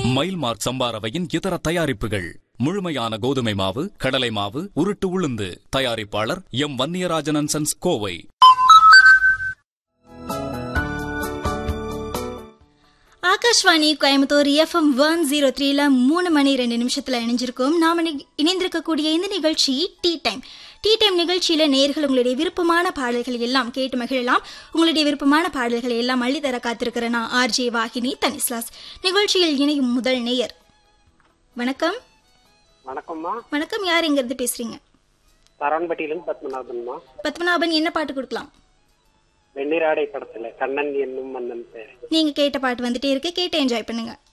மைல்மார்க் சம்பாரவையின் இதர தயாரிப்புகள் முழுமையான கோதுமை மாவு கடலை மாவு உருட்டு உளுந்து தயாரிப்பாளர் M Vanniyarajan and sons Kovai Akashvani Coimbatore FM one zero த்ரீல மூணு மணி ரெண்டு நிமிஷத்துல இணைஞ்சிருக்கோம் நாம இனி- இணைந்திருக்கக்கூடிய இந்த நிகழ்ச்சி டீ டைம் டீ டைம் நிகழ்ச்சியில நேர்கள் உங்களுடைய விருப்பமான பாடல்கள் எல்லாம் கேட்டு மகிழலாம் உங்களுடைய விருப்பமான பாடல்களை எல்லாம் அள்ளித்தர காத்திருக்கிற நான் ஆர்ஜே வாகினி தனிஸ்லாஸ் நிகழ்ச்சியில் இணையும் முதல் நேயர் வணக்கம் வணக்கம்மா வணக்கம் யார் எங்கிருந்து பேசுறீங்க சரவணப்பட்டியிலிருந்து பத்மநாபன்மா பத்மநாபன் என்ன பாட்டு கொடுக்கலாம் வெண்ணிராடை படத்துல கண்ணன் என்னும் மன்னன் பேர் நீங்க கேட்ட பாட்டு வந்துட்டே இருக்கு கேட்டு என்ஜாய் பண்ணுங்க